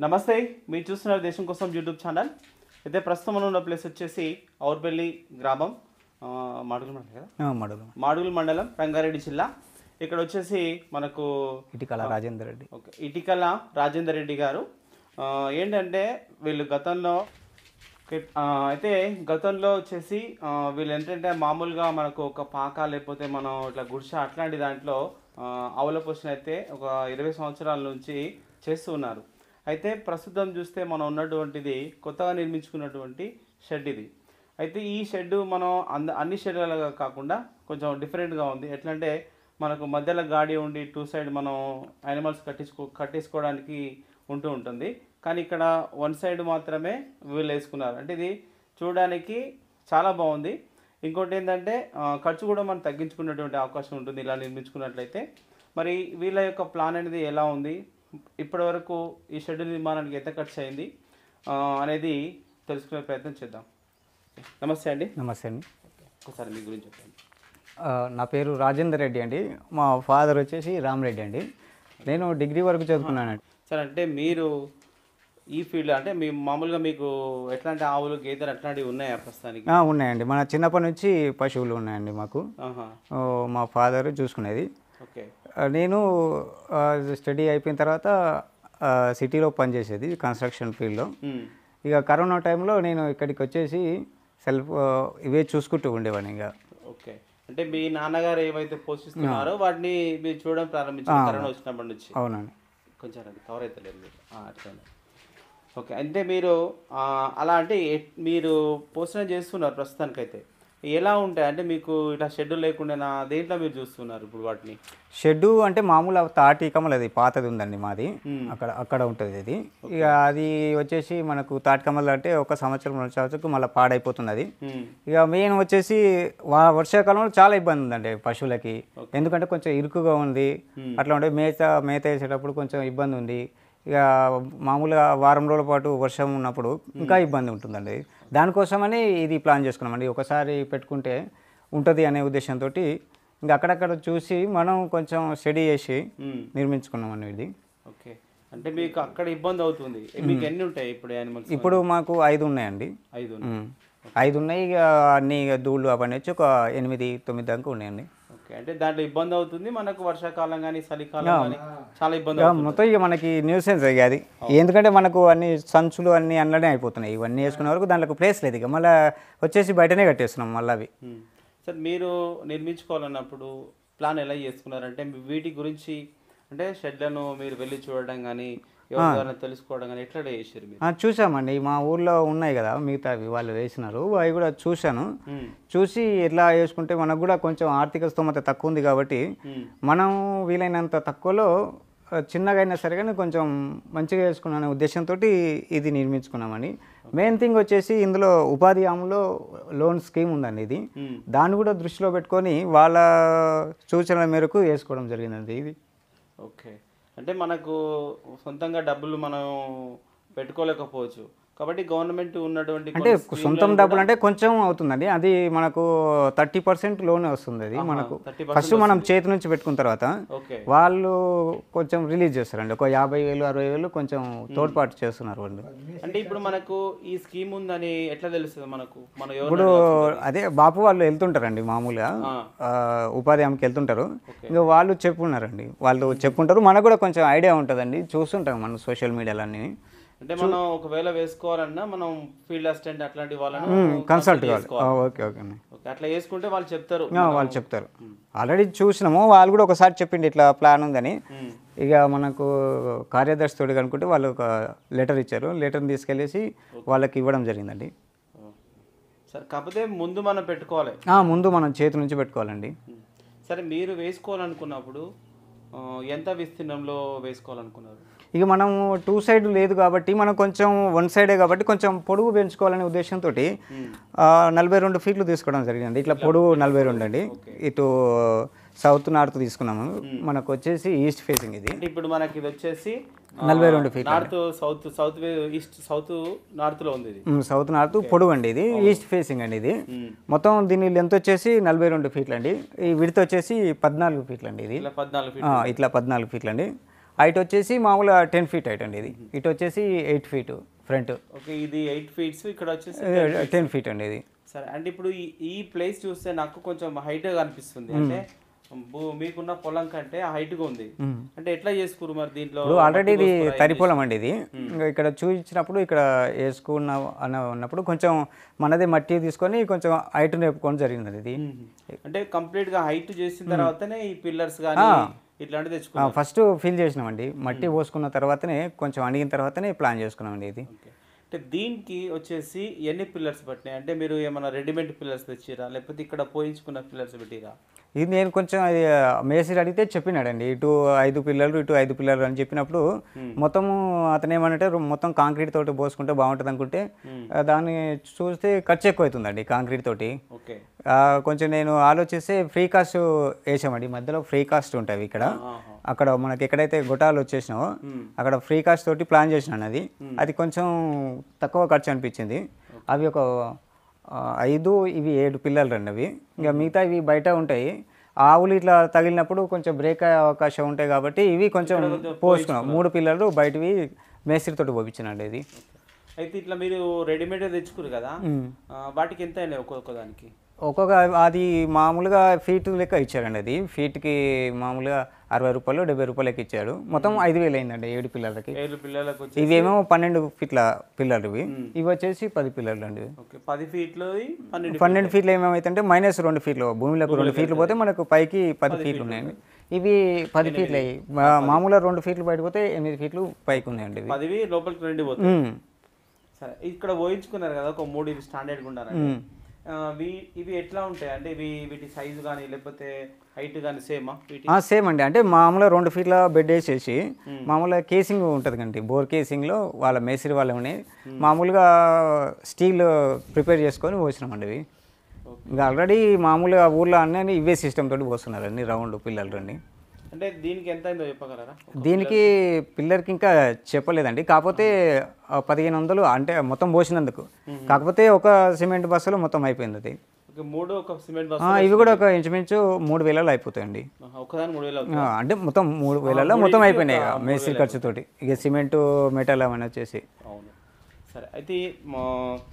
నమస్తే మీరు చూస్తున్నారు దేశం కోసం యూట్యూబ్ ఛానల్ అయితే ప్రస్తుతం మనం ఉన్న ప్లేస్ వచ్చేసి ఔర్బెల్లి గ్రామం ఆ, మాడుగుల మండలం కదా మడలు మాడుగుల మండలం రంగారెడ్డి జిల్లా ఇక్కడ వచ్చేసి మనకు ఇటికల రాజేందర్ రెడ్డి ఓకే ఇటికల రాజేందర్ రెడ్డి గారు ఆ, ఏంటంటే వీళ్ళు గతంలో ఓకే, ఆ, అయితే గతంలో వచ్చేసి ఆ, వీళ్ళు ఏంటంటే మామూలుగా మనకు ఒక పాక లేకపోతే మనం ఇట్లా గుడిసె అట్లాంటి దాంట్లో ఆ, ఆవుల పోషణ అయితే ఒక ఇరవై సంవత్సరాల నుంచి చేస్తూ ఉన్నారు అయితే ప్రస్తుతం చూస్తే మనం ఉన్నటువంటిది కొత్తగా నిర్మించుకున్నటువంటి షెడ్ ఇది అయితే ఈ షెడ్ మనం అంద అన్ని షెడ్లగా కాకుండా కొంచెం డిఫరెంట్గా ఉంది ఎట్లా అంటే మనకు మధ్యలో గాడి ఉండి టూ సైడ్ మనం యానిమల్స్ కట్టించుకో కట్టేసుకోవడానికి ఉంటూ ఉంటుంది కానీ ఇక్కడ వన్ సైడ్ మాత్రమే వీళ్ళు వేసుకున్నారు అంటే ఇది చూడడానికి చాలా బాగుంది ఇంకోటి ఏంటంటే ఆ, ఖర్చు కూడా మనం తగ్గించుకునేటువంటి అవకాశం ఉంటుంది ఇలా నిర్మించుకున్నట్లయితే మరి వీళ్ళ యొక్క ప్లాన్ అనేది ఎలా ఉంది ఇప్పటి వరకు ఈ షెడ్ నిర్మాణానికి ఎంత ఖర్చు అయింది ఆ, అనేది తెలుసుకునే ప్రయత్నం చేద్దాం నమస్తే అండి నమస్తే అండి ఒకసారి మీ గురించి చెప్పండి ఆ, నా పేరు రాజేందర్ రెడ్డి అండి మా ఫాదర్ వచ్చేసి రామరెడ్డి అండి నేను డిగ్రీ వరకు చదువుకున్నానండి సార్ అంటే మీరు ఈ ఫీల్డ్ అంటే మీ మామూలుగా మీకు ఎట్లాంటి ఆవులు గేదెలు అట్లాంటివి ఉన్నాయా ప్రస్తుతానికి ఆ, ఉన్నాయండి మన చిన్నప్పటి నుంచి పశువులు ఉన్నాయండి మాకు ఆహా ఓ, మా ఫాదర్ చూసుకునేది ఓకే ఆ, నేను ఆ, స్టడీ అయిపోయిన తర్వాత ఆ, సిటీలో పనిచేసేది కన్స్ట్రక్షన్ ఫీల్డ్లో ఉమ్. ఇక కరోనా టైంలో నేను ఇక్కడికి వచ్చేసి సెల్ఫ్ ఆ, ఇవే చూసుకుంటూ ఉండేవాడిని ఇక ఓకే అంటే మీ నాన్నగారు ఏవైతే పోషిస్తున్నారో వాటిని మీరు చూడడం ప్రారంభించారు కరోనా వచ్చినప్పటి నుంచి అవునండి కొంచెం అది కవర్ అవుతలేదు మీరు ఆ, అట్లనే ఓకే అంటే మీరు ఆ, అలా అంటే ఎ- మీరు పోషణ చేస్తున్నారు ప్రస్తుతానికైతే ఎలా ఉంటాయి అంటే మీకు ఇట్లా షెడ్యూల్ లేకుండా దేంట్లో మీరు చూస్తున్నారు ఇప్పుడు వాటిని షెడ్ అంటే మామూలు తాటి కమ్మలు అది పాతది ఉందండి మాది అక్కడ అక్కడ ఉంటుంది ఇది ఇక అది వచ్చేసి మనకు తాటి కమ్మలు అంటే ఒక సంవత్సరం రెండు సంవత్సరం మళ్ళీ పాడైపోతుంది అది ఉమ్. ఇక మెయిన్ వచ్చేసి వా వర్షాకాలంలో చాలా ఇబ్బంది ఉందండి పశువులకి ఎందుకంటే కొంచెం ఇరుకుగా ఉంది అట్లా ఉంటే మేత మేత వేసేటప్పుడు కొంచెం ఇబ్బంది ఉంది ఇక మామూలుగా వారం రోజుల పాటు వర్షం ఉన్నప్పుడు ఇంకా ఇబ్బంది ఉంటుందండి దానికోసమని ఇది ప్లాన్ చేసుకున్నామండి ఒకసారి పెట్టుకుంటే ఉంటుంది అనే ఉద్దేశంతో ఇంకా అక్కడక్కడ చూసి మనం కొంచెం స్టడీ చేసి ఉమ్. నిర్మించుకున్నామండి ఇది ఓకే అంటే మీకు అక్కడ ఇబ్బంది అవుతుంది మీకు ఎన్ని ఉంటాయి ఇప్పుడు యానిమల్స్ ఇప్పుడు మాకు ఐదు ఉన్నాయండి ఐదు ఉమ్. ఐదు ఉన్నాయి ఇక అన్ని ఇక దూళ్ళు అవన్నీ వచ్చి ఒక ఎనిమిది తొమ్మిది దాకా ఉన్నాయండి ఓకే అంటే దాంట్లో ఇబ్బంది అవుతుంది మనకు వర్షాకాలం కానీ చలికాలం కానీ చాలా ఇబ్బంది ఇక అవుతుంది మొత్తం ఇక మనకి న్యూసెన్స్ ఇక అది ఎందుకంటే మనకు అన్ని సంచులు అన్ని అందులోనే అయిపోతున్నాయి ఇవన్నీ వేసుకునే వరకు దాంట్లో ప్లేస్ లేదు ఇక మళ్ళీ వచ్చేసి బయటనే కట్టేస్తున్నాం మళ్ళీ అవి ఉమ్. సార్ మీరు నిర్మించుకోవాలన్నప్పుడు ప్లాన్ ఎలా చేసుకున్నారంటే మీ వీటి గురించి అంటే షెడ్లను మీరు వెళ్ళి చూడడం కానీ ఎవరి ద్వారా తెలుసుకోవడం కానీ ఎట్లా చేసారు మీరు ఆ, చూసామండి మా ఊర్లో ఉన్నాయి కదా మిగతావి వాళ్ళు వేసినారు అవి కూడా చూశాను ఉమ్. చూసి ఎట్లా వేసుకుంటే మనకు కూడా కొంచెం ఆర్థిక స్తోమత తక్కువ ఉంది కాబట్టి ఉమ్. మనం వీలైనంత తక్కువలో ఆ, చిన్నగా అయినా సరే కానీ కొంచెం మంచిగా వేసుకున్నానే ఉద్దేశంతో ఇది నిర్మించుకున్నామని మెయిన్ థింగ్ వచ్చేసి ఇందులో ఉపాధి హామీలో లోన్ స్కీమ్ ఉందండి ఇది ఉమ్. దాన్ని కూడా దృష్టిలో పెట్టుకొని వాళ్ళ సూచనల మేరకు వేసుకోవడం జరిగిందండి ఇది ఓకే అంటే మనకు సొంతంగా డబ్బులు మనం పెట్టుకోలేకపోవచ్చు కాబట్టి గవర్నమెంట్ ఉన్నటువంటి అంటే కొన్ని scheme సొంతం లను డబ్బులు అంటే కొంచెం అవుతుందండి అది మనకు థర్టీ పర్సెంట్ లోన్ వస్తుంది అది మనకు 30% ఫస్ట్ మనం చేతి నుంచి పెట్టుకున్న తర్వాత ఓకే వాళ్ళు కొంచెం రిలీజ్ చేస్తారండి ఒక యాభై వేలు అరవై వేలు కొంచెం తోడ్పాటు చేస్తున్నారు వాళ్ళు అంటే ఇప్పుడు మనకు ఈ స్కీమ్ ఉందని ఎట్లా తెలుస్తుంది మనకు మనం ఇప్పుడు ఎవరు అదే బాపు వాళ్ళు వెళ్తుంటారండి మామూలుగా ఆ. ఆ, ఉపాధి హామీకి వెళ్తుంటారు ఇంకా వాళ్ళు చెప్పున్నారండి వాళ్ళు చెప్పుంటారు మనకు కూడా కొంచెం ఐడియా ఉంటుందండి చూస్తుంటాం మనం సోషల్ మీడియాలో అన్ని అంటే మనం ఒకవేళ వేసుకోవాలన్నా మనం ఫీల్డ్ అసిస్టెంట్ అట్లాంటి వాళ్ళను కన్సల్ట్ కావాలి చేసుకోవాలి. ఆ, ఓకే ఓకే అండి ఓకే అట్లా వేసుకుంటే వాళ్ళు చెప్తారు ఆ, వాళ్ళు చెప్తారు ఆల్రెడీ చూసినాము వాళ్ళు కూడా ఒకసారి చెప్పిండి ఇట్లా ప్లాన్ ఉందని ఉమ్. ఇక మనకు కార్యదర్శి తోడు కనుక్కుంటే వాళ్ళు ఒక లెటర్ ఇచ్చారు లెటర్ని తీసుకెళ్ళేసి వాళ్ళకి ఇవ్వడం జరిగిందండి ఓ. సరే కాకపోతే ముందు మనం పెట్టుకోవాలి ఆ, ముందు మనం చేతి నుంచి పెట్టుకోవాలండి ఉమ్. సరే మీరు వేసుకోవాలనుకున్నప్పుడు ఆ, ఎంత విస్తీర్ణంలో వేసుకోవాలనుకున్నారు ఇక మనం టూ సైడ్ లేదు కాబట్టి మనం కొంచెం వన్ సైడే కాబట్టి కొంచెం పొడుగు పెంచుకోవాలనే ఉద్దేశంతో నలభై రెండు ఫీట్లు తీసుకోవడం జరిగింది ఇట్లా పొడుగు నలభై రెండు అండి ఇటు సౌత్ నార్త్ తీసుకున్నాము మనకు వచ్చేసి ఈస్ట్ ఫేసింగ్ ఇది అంటే ఇప్పుడు మనకి ఇది వచ్చేసి నలభై రెండు ఫీట్లు north south south east south north లో ఉంది ఇది మ్, సౌత్ నార్త్ పొడుగు అండి ఇది ఈస్ట్ ఫేసింగ్ అండి ఇది ఉమ్. మొత్తం దీని లెంత్ వచ్చేసి నలభై రెండు ఫీట్లు అండి ఈ విడత వచ్చేసి పద్నాలుగు ఫీట్లు అండి ఇది ఇలా పద్నాలుగు ఫీట్ ఆ, ఇట్లా పద్నాలుగు ఫీట్లు అండి హైట్ వచ్చేసి మామూలుగా టెన్ ఫీట్ హైట్ అండి ఇది ఇటు వచ్చేసి ఎయిట్ ఫీట్ ఫ్రంట్ ఓకే ఇది ఎయిట్ ఫీట్స్ ఇక్కడ వచ్చేసి టెన్ ఫీట్ అండి ఇది సరే అంటే ఇప్పుడు ఈ ఈ ప్లేస్ చూస్తే నాకు కొంచెం హైట్ కనిపిస్తుంది అంటే భూ- మీకున్న పొలం కంటే హైట్ గా ఉంది అంటే ఎట్లా చేసుకురు మరి దీంట్లో ఇప్పుడు ఆల్రెడీ ఇది తరి పొలం అండి ఇది ఇంకా ఇక్కడ చూపించినప్పుడు ఇక్కడ వేసుకున్న అన్న ఉన్నప్పుడు కొంచెం మనదే మట్టి తీసుకొని కొంచెం హైట్ నేర్పుకొని జరిగింది ఇది అంటే కంప్లీట్ గా హైట్ చేసిన తర్వాతనే ఈ పిల్లర్స్ కానీ ఇట్లాంటివి తెచ్చుకున్నాం ఫస్ట్ ఫిల్ చేసినామండి మట్టి పోసుకున్న తర్వాతనే కొంచెం అణిగిన తర్వాతనే ప్లాన్ చేసుకున్నామండి ఇది ఓకే అంటే దీనికి వచ్చేసి ఎన్ని పిల్లర్స్ పట్టినాయి అంటే మీరు ఏమైనా రెడీమేడ్ పిల్లర్స్ తెచ్చిరా లేకపోతే ఇక్కడ పోయించుకున్న పిల్లర్స్ పెట్టిరా ఇది నేను కొంచెం అది మేసిరి అడిగితే చెప్పినాడండి ఇటు ఐదు పిల్లలు ఇటు ఐదు పిల్లలు అని చెప్పినప్పుడు మొత్తము అతను ఏమనంటే మొత్తం కాంక్రీట్ తోటి పోసుకుంటే బాగుంటుంది అనుకుంటే ఆ, దాన్ని చూస్తే ఖర్చు ఎక్కువ అవుతుందండి కాంక్రీట్ తోటి ఓకే ఆ, కొంచెం నేను ఆలోచిస్తే ఫ్రీ కాస్ట్ వేసామండి మధ్యలో ఫ్రీ కాస్ట్ ఉంటాయి ఇక్కడ ఆహా. అక్కడ మనకి ఎక్కడైతే గొటాలు వచ్చేసినావో అక్కడ ఫ్రీ కాస్ట్ తోటి ప్లాన్ చేసినాను అది అది కొంచెం తక్కువ ఖర్చు అనిపించింది అవి ఒక ఆ, ఐదు ఇవి ఏడు పిల్లలు రండి అవి ఇంకా మిగతా ఇవి బయట ఉంటాయి ఆవులు ఇట్లా తగిలినప్పుడు కొంచెం బ్రేక్ అయ్యే అవకాశం ఉంటాయి కాబట్టి ఇవి కొంచెం పోసుకున్నాం మూడు పిల్లలు బయటవి మేస్త్రితోటి పోపించినండి ఇది అయితే ఇట్లా మీరు రెడీమేడ్ తెచ్చుకురు కదా ఆ, వాటికి ఎంత అయినాయి ఒక్కొక్క దానికి ఒక్కొక్క అది మామూలుగా ఫీట్ లెక్క ఇచ్చాడండి అది ఫీట్కి మామూలుగా అరవై రూపాయలు డెబ్బై రూపాయలకి ఇచ్చాడు మొత్తం ఐదు వేలు అయిందండి ఏడు పిల్లలకి ఏడు పిల్లలకు వచ్చి ఇవేమో పన్నెండు ఫీట్ల పిల్లలు ఇవి ఇవి వచ్చేసి పది పిల్లలు అండి ఓకే పది ఫీట్లు పన్నెండు పన్నెండు ఫీట్లు ఏమేమైతే మైనస్ రెండు ఫీట్లు భూమిలోకి రెండు ఫీట్లు పోతే మనకు పైకి పది ఫీట్లు ఉన్నాయండి ఇవి పది ఫీట్లు అయ్యి మా- మామూలుగా రెండు ఫీట్లు బయట పోతే ఎనిమిది ఫీట్లు పైకి ఉన్నాయండి ఇవి పదివి లోపలికి రెండు పోతాయి ఉమ్. సరే ఇక్కడ పోయించుకున్నారు కదా ఒక మూడు ఇవి స్టాండర్డ్ ఉండాలండి ఆ, వీ- ఇవి ఎట్లా ఉంటాయి అంటే ఇవి వీటి సైజు కానీ లేకపోతే హైట్ కానీ సేమా వీటి ఆ, సేమ్ అండి అంటే మామూలుగా రెండు ఫీట్ల బెడ్ వేసేసి మామూలుగా కేసింగ్ ఉంటుంది కండి బోర్ కేసింగ్లో వాళ్ళ మేసిరి వాళ్ళని మామూలుగా స్టీల్ ప్రిపేర్ చేసుకొని పోసినామండి ఇవి ఇంకా ఆల్రెడీ మామూలుగా ఊర్లో అన్నీ ఇవే సిస్టమ్ తోటి పోస్తున్నారు అన్ని రౌండ్ పిల్లలు రండి అంటే దీనికి ఎంత అయిందో చెప్పగలరా దీనికి పిల్లర్కి ఇంకా చెప్పలేదండి కాకపోతే ఆ, పదిహేను వందలు అంటే మొత్తం పోసినందుకు కాకపోతే ఒక సిమెంట్ బస్సులో మొత్తం అయిపోయింది అది ఓకే మూడు ఒక సిమెంట్ ఆ, బస్ ఇవి కూడా ఒక ఇంచుమించు మూడు వేలలో అయిపోతాయండి ఒకదాని మూడు వేలు అవుతుంది ఆ, అంటే మొత్తం మూడు వేలలో మొత్తం అయిపోయినాయి ఇక మేస్త్రి ఖర్చుతోటి ఇక సిమెంట్ మెటల్ అవన్నీ వచ్చేసి అవును సరే అయితే మా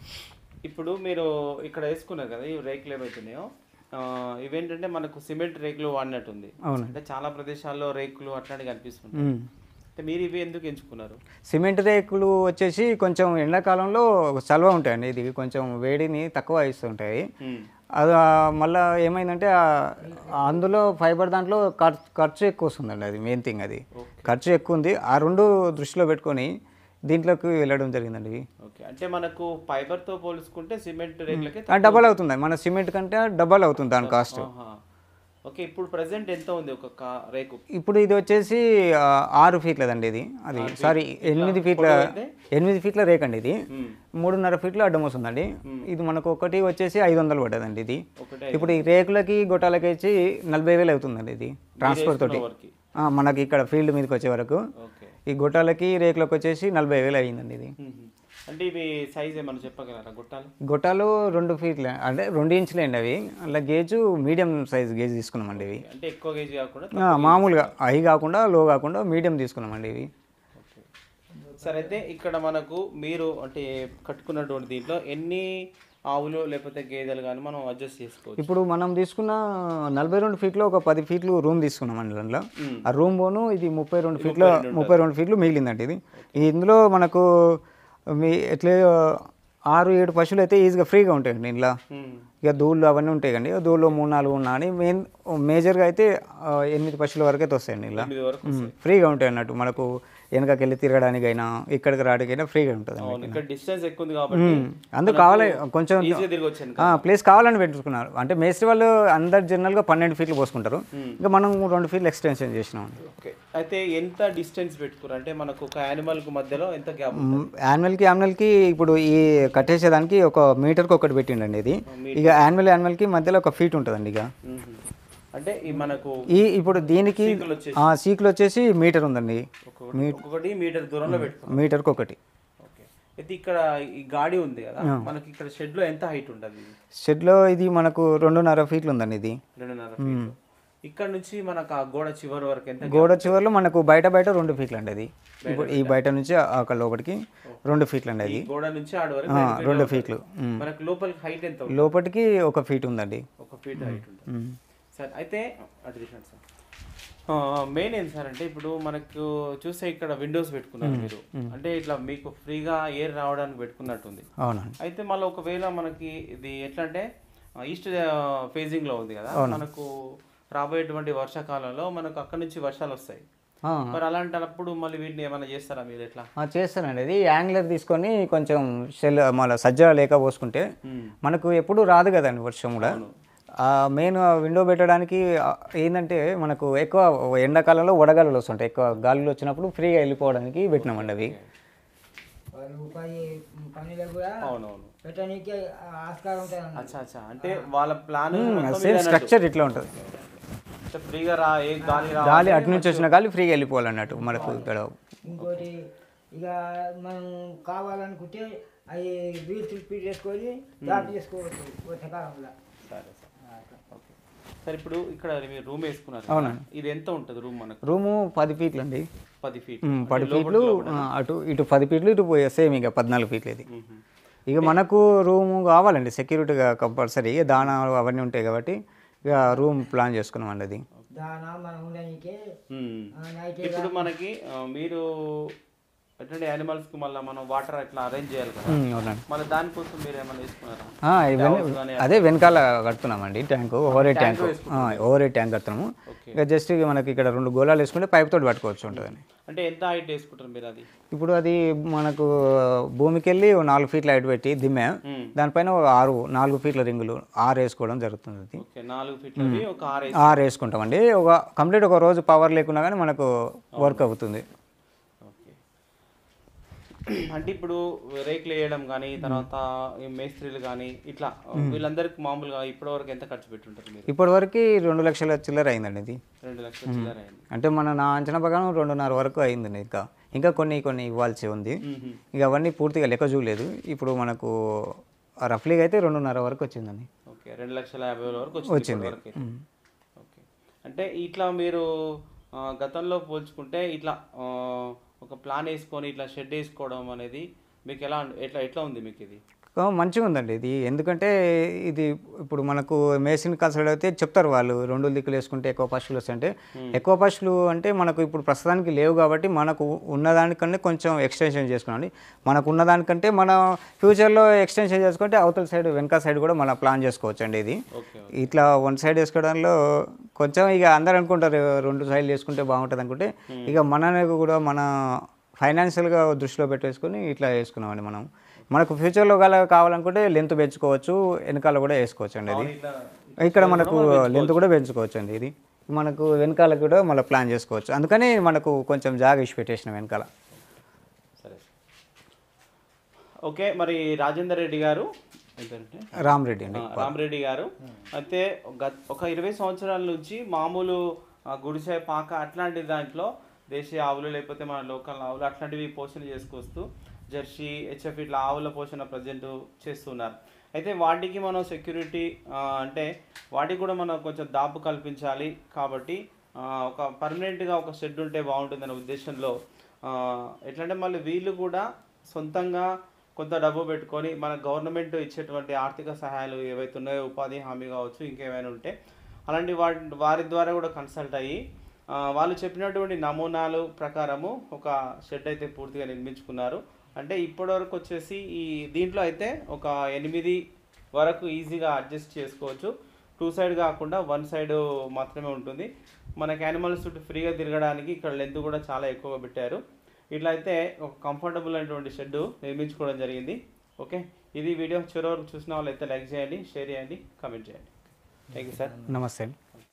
ఇప్పుడు మీరు ఇక్కడ వేసుకున్నారు కదా ఈ రేకులు ఏవైతున్నాయో ఆ, ఇవేంటంటే మనకు సిమెంట్ రేకులు వాడినట్టుంది అవును. అంటే చాలా ప్రదేశాల్లో రేకులు అట్లాంటివి కనిపిస్తుంటాయి ఉమ్. అంటే మీరు ఇవి ఎందుకు ఎంచుకున్నారు సిమెంట్ రేకులు వచ్చేసి కొంచెం ఎండాకాలంలో చలవ ఉంటాయండి ఇది కొంచెం వేడిని తక్కువ ఇస్తుంటాయి ఉమ్. అది ఆ, మళ్ళా ఏమైందంటే ఆ, అందులో ఫైబర్ దాంట్లో ఖర్చు ఖర్చు ఎక్కువ వస్తుందండి అది మెయిన్ థింగ్ అది ఖర్చు ఎక్కువ ఉంది ఆ రెండు దృష్టిలో పెట్టుకొని దీంట్లోకి వెళ్ళడం జరిగిందండి ఇవి. ఓకే అంటే మనకు ఫైబర్ తో పోల్చుకుంటే సిమెంట్ రేకులకి ఆ, డబల్ అవుతుంది మన సిమెంట్ కంటే డబల్ అవుతుంది దాని కాస్ట్ ఆహా. ఓకే ఇప్పుడు ప్రెసెంట్ ఎంత ఉంది ఒక కా- రేకు ఇప్పుడు ఇది వచ్చేసి ఆ, ఆరు ఫీట్లదండి ఇది అది సారీ ఎనిమిది ఫీట్ల ఎనిమిది ఫీట్ల రేక్ అండి ఇది ఉమ్. మూడున్నర ఫీట్ల అడ్డం వస్తుందండి ఇది మనకు ఒకటి వచ్చేసి ఐదు వందలు పడ్డదండి ఇది ఒకటే ఇప్పుడు ఈ రేకులకి గొట్టాలకి వచ్చి నలభై వేలు అవుతుందండి ఇది ట్రాన్స్పోర్ట్ తోటి వరకు ఆ, మనకి ఇక్కడ ఫీల్డ్ మీదకి వచ్చే వరకు ఓకే ఈ గొట్టాలకి రేకులకు వచ్చేసి నలభై వేలు అయ్యిందండి ఇది ఉహు. అంటే ఇవి సైజ్ ఏమన్నా చెప్పగలరా గుట్టాలు గొట్టాలు రెండు ఫీట్ల అంటే రెండు ఇంచులే అండి అవి అలా గేజు మీడియం సైజ్ గేజ్ తీసుకున్నామండి ఇవి అంటే ఎక్కువ కేజీ కాకుండా ఆ, మామూలుగా హై కాకుండా లో కాకుండా మీడియం తీసుకున్నామండి ఇవి ఓకే. సరే అయితే ఇక్కడ మనకు మీరు అంటే కట్టుకున్నటువంటి దీంట్లో ఎన్ని ఆవులు లేకపోతే గేదెలు కానీ మనం అడ్జస్ట్ చేసుకోవచ్చు ఇప్పుడు మనం తీసుకున్న నలభై రెండు ఫీట్లో ఒక పది ఫీట్లు రూమ్ తీసుకున్నామండి దాంట్లో ఆ రూమ్ బోను ఇది ముప్పై రెండు ఫీట్లో ముప్పై రెండు ఫీట్లు మిగిలిందండి ఇది ఇందులో మనకు మీ ఎట్లే ఆరు ఏడు పశువులు అయితే ఈజీగా ఫ్రీగా ఉంటాయండి ఇంట్లో ఉమ్. ఇక దూళ్ళు అవన్నీ ఉంటాయి కండి దూళ్ళు మూడు నాలుగు ఉన్నా అని మెయిన్ మేజర్గా అయితే ఆ, ఎనిమిది పశువుల వరకు అయితే వస్తాయండి ఇలా ఎనిమిది వరకు ఉమ్, ఫ్రీగా ఉంటాయి అన్నట్టు మనకు వెనకకి వెళ్ళి తిరగడానికైనా ఇక్కడికి రావడానికైనా ఫ్రీగా ఉంటుంది అవును ఇక్కడ డిస్టెన్స్ ఎక్కువ ఉంది కాబట్టి అందుకు కావాలి కొంచెం ఈజీగా తిరిగి వచ్చాను ఆ, ప్లేస్ కావాలని పెట్టుకున్నారు అంటే మేస్త్రి వాళ్ళు అందరు జనరల్గా పన్నెండు ఫీట్లు పోసుకుంటారు ఇంకా మనం రెండు ఫీట్లు ఎక్స్టెన్షన్ చేసినాం ఓకే అయితే ఎంత డిస్టెన్స్ పెట్టుకురు అంటే మనకు ఒక యానిమల్ కు మధ్యలో ఎంత గ్యాప్ యాన్యువల్కి యాన్యువల్కి ఇప్పుడు ఈ కట్టేసేదానికి ఒక మీటర్కి ఒకటి పెట్టిండండి ఇది ఇక యాన్యువల్ యాన్యువల్కి మధ్యలో ఒక ఫీట్ ఉంటుందండి ఇక అంటే ఈ మనకు ఈ ఇప్పుడు దీనికి సీకులు వచ్చేసి ఆ సీకులు వచ్చేసి మీటర్ ఉందండి ఒక్కొక్కటి ఒక్కొక్కటి మీటర్ దూరంలో పెట్టుకున్నాం మీటర్కి ఒకటి ఓకే అయితే ఇక్కడ ఈ గాడి ఉంది కదా మనకి ఇక్కడ షెడ్ లో ఎంత హైట్ ఉంటుంది షెడ్లో ఇది మనకు రెండున్నర ఫీట్లు ఉందండి ఇది రెండున్నర ఫీట్ ఇక్కడ నుంచి మనకు ఆ గోడ చివరి వరకు ఎంత గోడ చివరిలో మనకు బయట బయట రెండు ఫీట్లు అండి అది ఇప్పుడు ఈ బయట నుంచి అక్కడ లోపలికి రెండు ఫీట్లు అండి అది గోడ నుంచి ఆడ వరకు ఆ, రెండు feet రెండు లోపలికి. ఫీట్లు ఉమ్. మనకు లోపలికి హైట్ ఎంత ఉంటుంది? లోపలికి ఒక ఫీట్ ఉందండి ఒక ఫీట్ హైట్ ఉంటుంది ఉమ్. సార్ అయితే అటు తీసుకోండి సార్ మెయిన్ ఏంటి సార్ అంటే ఇప్పుడు మనకు చూస్తే ఇక్కడ విండోస్ పెట్టుకున్నారు మీరు అంటే ఇట్లా మీకు ఫ్రీగా ఎయిర్ రావడానికి పెట్టుకున్నట్టుంది అవునండి అయితే మళ్ళీ ఒకవేళ మనకి ఇది ఎట్లా అంటే ఈస్ట్ ఫేజింగ్ లో ఉంది కదా మనకు రాబోయేటువంటి వర్షాకాలంలో మనకు అక్కడ నుంచి వర్షాలు వస్తాయి ఆ, మరి అలాంటప్పుడు మళ్ళీ వీటిని ఏమైనా చేస్తారా మీరు ఎట్లా ఆ, చేస్తానండి అది యాంగ్లర్ తీసుకొని కొంచెం షెల్ మళ్ళీ సజ్జ లేక పోసుకుంటే మనకు ఎప్పుడు రాదు కదండి వర్షం కూడా ఆ మెయిన్ విండో పెట్టడానికి ఆ, ఏంటంటే మనకు ఎక్కువ ఎండాకాలంలో వడగాలులు వస్తుంటాయి ఎక్కువ గాలులు వచ్చినప్పుడు ఫ్రీగా వెళ్ళిపోవడానికి పెట్టినామండి అవి వాళ్ళు ఉపాధి పనులకు కూడా అవునవును పెట్టడానికి ఆస్కారం ఉంటుంది అన్నమాట. అచ్చా అచ్చా అంటే వాళ్ళ ప్లాన్ సేమ్ స్ట్రక్చర్ ఇట్లా ఉంటుంది ఫ్రీగా రా ఏ గాలి రా గాలి అటు నుంచి వచ్చిన గాలి ఫ్రీగా వెళ్ళిపోవాలన్నట్టు మనకు ఇక్కడ ఇంకోటి ఇక మనం కావాలనుకుంటే అవి వీల్ రిపీట్ చేసుకొని జాబ్ చేసుకోవచ్చు వర్షాకాలంలో సరే సార్ ఓకే సార్ ఇప్పుడు ఇక్కడ మీరు రూమ్ వేసుకున్నారు అవునండి. ఇది ఎంత ఉంటుంది రూమ్ మనకు రూము పది ఫీట్లు అండి పది ఫీట్ ఉమ్, పది ఫీట్లు ఆ, అటు ఇటు పది ఫీట్లు ఇటు పోయే సేమ్ ఇక పద్నాలుగు ఫీట్లు ఇది మ్మ్. ఇక మనకు రూమ్ కావాలండి సెక్యూరిటీగా కంపల్సరీ దానా అవన్నీ ఉంటాయి కాబట్టి ఇక రూమ్ ప్లాన్ చేసుకున్నామండి అది దానా మనం ఉండడానికి మ్మ్. నైట్ ఇప్పుడు మనకి ఆ, మీరు ఎట్లాంటి యానిమల్స్ కి మళ్ళీ మనం వాటర్ అట్లా అరేంజ్ చేయాలి కదా ఉమ్, అవునండి మళ్ళీ దానికోసం మీరు ఏమైనా తీసుకున్నారా ఆ, ఇవన్నీ అదే వెనకాల కడుతున్నామండి tank over tank over tank కడుతున్నాము ఇక జస్ట్ ఇక మనకి ఇక్కడ రెండు గోళాలు వేసుకుంటే పైప్ తోటి పట్టుకోవచ్చు ఉంటుందని అంటే ఎంత హైట్ వేసుకుంటారు మీరు అది ఇప్పుడు అది మనకు భూమికి వెళ్ళి ఓ నాలుగు ఫీట్ల హైట్ పెట్టి దిమ్మే మ్మ్. దానిపైన ఒక ఆరు నాలుగు ఫీట్ల రింగులు ఆరు వేసుకోవడం జరుగుతుంది అది ఓకే నాలుగు ఫీట్లవి ఒక ఆరు వేసి- ఆరు వేసుకుంటామండి ఒక కంప్లీట్ ఒక రోజు పవర్ లేకున్నా కానీ మనకు వర్క్ అవుతుంది ఓకే అంటే ఇప్పుడు రేకులు వేయడం కానీ తర్వాత ఈ మేస్త్రీలు కానీ ఇట్లా వీళ్ళందరికి మామూలుగా ఇప్పటి వరకు ఎంత ఖర్చు పెట్టుంటారు మీరు ఇప్పటివరకు రెండు లక్షల చిల్లర అయిందండి ఇది రెండు లక్షల చిల్లర అయింది అంటే మన నా అంచనా ప్రకారం రెండున్నర వరకు అయిందండి ఇంకా ఇంకా కొన్ని కొన్ని ఇవ్వాల్సి ఉంది మ్మ్. ఇక అవన్నీ పూర్తిగా లెక్క చూడలేదు ఇప్పుడు మనకు రఫ్లీగా అయితే రెండున్నర వరకు వచ్చిందండి ఓకే రెండు లక్షల యాభై వేల వరకు వచ్చింది ఇప్పటి వరకు అయితే. ఓకే అంటే ఇట్లా మీరు ఆ, గతంలో పోల్చుకుంటే ఇట్లా ఆ, ఒక ప్లాన్ వేసుకొని ఇట్లా షెడ్ వేసుకోవడం అనేది మీకు ఎలా ఎట్లా ఎట్లా ఉంది మీకు ఇది ఆ, మంచిగా ఉందండి ఇది ఎందుకంటే ఇది ఇప్పుడు మనకు మేసిన్ కన్సల్ట్ అయితే చెప్తారు వాళ్ళు రెండు దిక్కులు వేసుకుంటే ఎక్కువ పశువులు వస్తాయంటే ఎక్కువ పశువులు అంటే మనకు ఇప్పుడు ప్రస్తుతానికి లేవు కాబట్టి మనకు ఉన్నదానికంటే కొంచెం ఎక్స్టెన్షన్ చేసుకున్నాండి మనకు ఉన్నదానికంటే మన ఫ్యూచర్లో ఎక్స్టెన్షన్ చేసుకుంటే అవతల సైడ్ వెనక సైడ్ కూడా మనం ప్లాన్ చేసుకోవచ్చు అండి ఇది ఓకే ఇట్లా వన్ సైడ్ వేసుకోవడంలో కొంచెం ఇక అందరు అనుకుంటారు రెండు సైడ్లు వేసుకుంటే బాగుంటుంది అనుకుంటే ఇక మనని కూడా మన ఫైనాన్షియల్గా దృష్టిలో పెట్టేసుకొని ఇట్లా వేసుకున్నామండి మనం మనకు ఫ్యూచర్లో గల కావాలనుకుంటే లెంత్ పెంచుకోవచ్చు వెనకాల కూడా వేసుకోవచ్చు అండి ఇది ఇట్లా ఇక్కడ మనకు లెంత్ కూడా పెంచుకోవచ్చు అండి ఇది మనకు వెనకాల కూడా మళ్ళీ ప్లాన్ చేసుకోవచ్చు అందుకని మనకు కొంచెం జాగ ఇచ్చి పెట్టేసిన వెనకాల సరే ఓకే మరి రాజేందర్ రెడ్డి గారు ఏంటంటే రామ్ రెడ్డి అండి ఆ, రామరెడ్డి గారు అయితే గత- ఒక ఇరవై సంవత్సరాల నుంచి మామూలు ఆ, గుడిసె పాక అట్లాంటి దాంట్లో దేశీయ ఆవులు లేకపోతే మన లోకల్ ఆవులు అట్లాంటివి పోషణ చేసుకొస్తూ జెర్సీ హెచ్ఎఫ్ ఇట్లా ఆవుల పోషణ ప్రజెంట్ చేస్తున్నారు అయితే వాటికి మనం సెక్యూరిటీ అంటే వాటికి కూడా మనం కొంచెం దాపు కల్పించాలి కాబట్టి ఆ, ఒక పర్మనెంట్గా ఒక షెడ్ ఉంటే బాగుంటుందనే ఉద్దేశంలో ఆ, ఎట్లంటే మళ్ళీ వీళ్ళు కూడా సొంతంగా కొంత డబ్బు పెట్టుకొని మన గవర్నమెంట్ ఇచ్చేటువంటి ఆర్థిక సహాయాలు ఏవైతే ఉన్నాయో ఉపాధి హామీ కావచ్చు ఇంకేమైనా ఉంటే అలాంటి వాటి వారి ద్వారా కూడా కన్సల్ట్ అయ్యి ఆ, వాళ్ళు చెప్పినటువంటి నమూనాలు ప్రకారము ఒక షెడ్ అయితే పూర్తిగా నిర్మించుకున్నారు అంటే ఇప్పటివరకు వచ్చేసి ఈ దీంట్లో అయితే ఒక ఎనిమిది వరకు ఈజీగా అడ్జస్ట్ చేసుకోవచ్చు టూ సైడ్ కాకుండా వన్ సైడ్ మాత్రమే ఉంటుంది మనకి యానిమల్స్ చుట్టూ ఫ్రీగా తిరగడానికి ఇక్కడ లెంత్ కూడా చాలా ఎక్కువగా పెట్టారు ఇట్లా అయితే ఒక కంఫర్టబుల్ అయినటువంటి షెడ్ నిర్మించుకోవడం జరిగింది ఓకే ఇది వీడియో చివరి వరకు చూసిన వాళ్ళు అయితే లైక్ చేయండి షేర్ చేయండి కామెంట్ చేయండి థ్యాంక్ యూ సార్ నమస్తే అండి